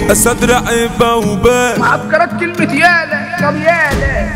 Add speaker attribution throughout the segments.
Speaker 1: اسد رعيبة وبال
Speaker 2: معسكرات كلمة يالا طب يالا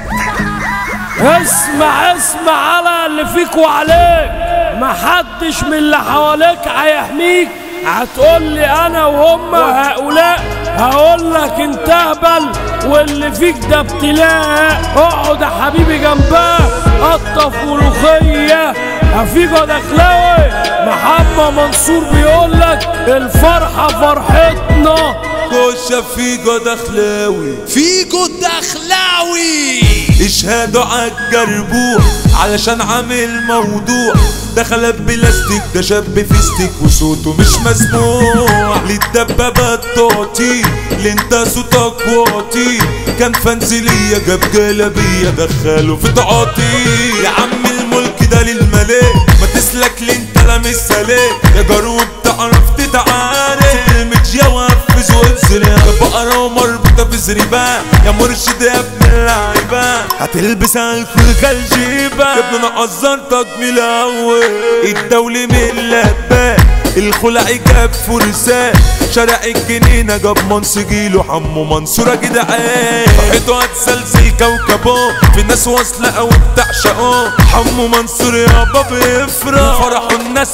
Speaker 3: اسمع اسمع على اللي فيك وعليك محدش من اللي حواليك هيحميك هتقول لي انا وهم وهؤلاء هقول لك انت اهبل واللي فيك ده ابتلاء اقعد يا حبيبي جنبها قطف ملوخيه افيجو دخلاوي محمد منصور بيقول لك الفرحه فرحتنا
Speaker 1: كوشة فيجو دخلاوي
Speaker 4: فيجو الدخلاوي
Speaker 1: اشهادوا عالجربوع علشان عامل موضوع دخل بلاستيك ده شاب فيستيك وصوته مش مسموع للدبابة الطاطي اللي انت صوتك واطي كان فانزلية جاب جلابية دخله في تعاطي يا عم الملك ده للملاك ما تسلك لي انت لامس سلاك يا جارو بتعرف تتعارك كلمة يا وقفز وانزل يا بقرة ومربوطة في زريبان يا مرشد يا ابن اللعيبة هتلبس الكل جيبة يا ابن انا قصرتك من الاول الدولي من اللبان الخلع جاب فرسان شارع الجنينة جاب منسجيله حمو منصور يا جدعان فرحته هتسلسل كوكبه في ناس واصلة او بتعشقه حمو منصور يابا بيفرح فرحوا الناس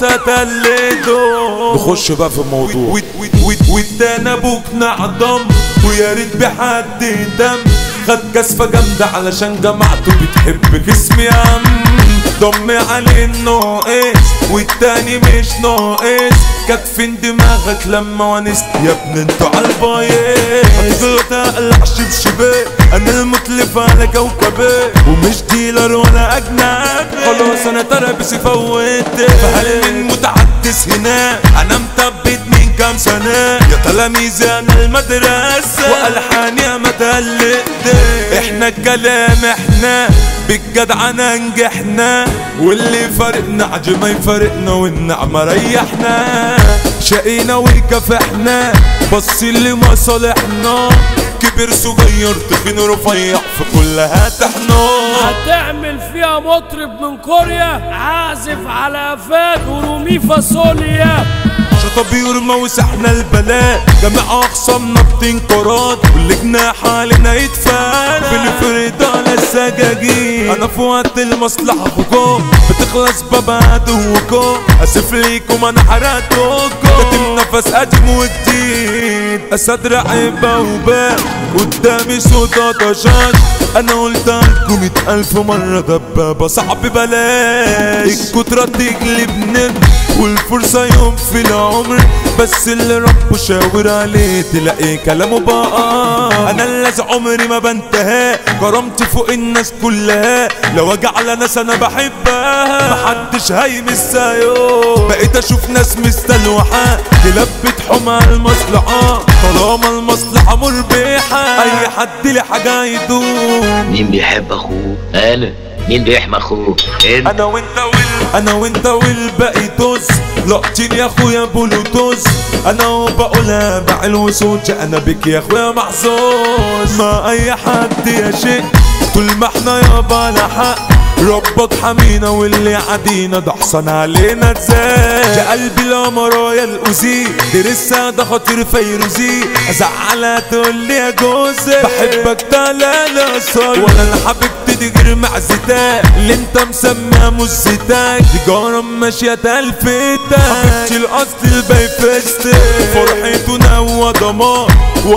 Speaker 1: هتقلده نخش بقى في الموضوع والتاني ابوك نعضم ويا ريت بحد دم خد كسفة جامدة علشان جماعته بتحب جسمي يا عم ضم عليه الناقص والتاني مش ناقص كانت فين دماغك لما ونست يا ابن انتوا عالبايظ تقلع شبشبي انا المتلف على كوكبي ومش ديلر ولا اجنبي خلاص انا ترابيسي فوت فهل من متعدس هنا انا مثبت من كام سنة يا تلاميذي انا المدرسة والحاني يا متقلق احنا الكلام احنا بالجدعنة نجحنا واللي فارقنا عجي ما يفارقنا والنعمة ريحنا شقينا وكافحنا بص اللي مصالحنا كبر صغير تخين رفيع في كلها تحنا
Speaker 3: هتعمل فيها مطرب من كوريا عازف على افات ورومي فاصوليا
Speaker 1: شطبير موسحنا البلاء جميع اخصامنا بتنكرات واللي جناح علينا يتفان بنفرد على السجاجين انا في وقت المصلحة اخوكم بتخلص بابا عدوكم اسف ليكم انا حرقتكم كاتم نفس قديم وجديد اسد رعيبة وباب قدامي صوت طشاش انا قلت لكم مئة الف مرة دبابة صعب بلاش الكترة تجلب ند والفرصة يوم في العمر بس اللي ربه شاور عليه تلاقي كلامه بقى انا اللي عمري ما بنتهى كرامتي فوق الناس كلها لو اجي على ناس انا بحبها محدش هيمسها يوم بقيت اشوف ناس مستلوحة كلاب بتحوم على المصلحة طالما المصلحة مربحة اي حد لي حاجة يدوم
Speaker 5: مين بيحب اخوه انا مين بيحمى اخوه انت
Speaker 1: انا وانت وال انا وانت والباقي طز لقطين يا اخويا بلوتوز انا وبقولها بعلو صوتي انا بك يا اخويا محظوظ ما اي حد يا شيء طول ما احنا يابا على حق ربك حمينا واللي عدينا ده احسن علينا ازاي يا قلبي الامرايا الاوزي دي لسه ده خطير فيروزي ازعلها تقول لي يا جوزي بحبك ده لا لا صار ولا انا حبيبتي دي غير معزتك اللي انت مسميها مزتك دي جارم ماشيه تلفتك حبيبتي الاصل البيفستك فرحته نوى دمار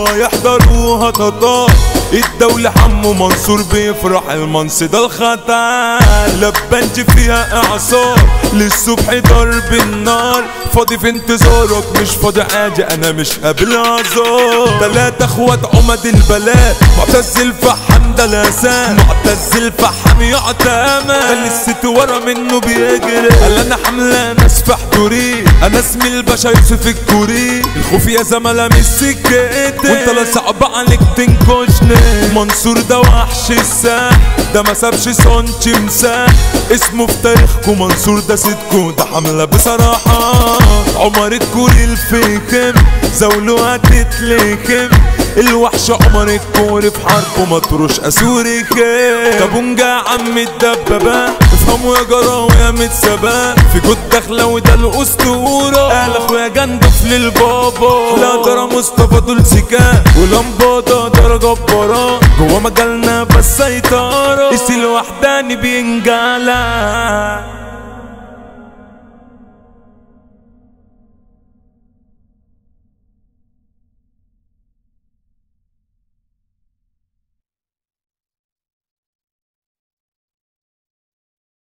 Speaker 1: وهيحضروها تطار الدولة حمو منصور بيفرح المنص ده الخطر لبنج فيها اعصار للصبح ضرب النار فاضي في انتظارك مش فاضي عادي انا مش قابل اعذار تلاتة اخوات عمد البلاء معتز الفحم ده لسان معتز الفحم يعتمد خلي الست ورا منه بيجري قال انا حملة ناس في حضوري انا اسمي الباشا يوسف الكوري الخوف يا زملاء مش سكتي وانت لا صعب عليك تنكشني منصور ده وحش الساح ده ما سابش سنتي مساح اسمه في تاريخكم منصور ده سيدكم ده حملة بصراحة عمر الكوري الفيكم زولو هتتلكم الوحش عمر الكوري في حربه مطروش اسوري خير كابونجا عم الدبابة افهموا يا جراوي يا متسابة في جود داخلة وده الاسطورة قال اخويا جندف للبابا لا ترى مصطفى دول سكان ولمبادة درجة جبارة جوا مجالنا بس سيطرة السيل وحداني بينجالة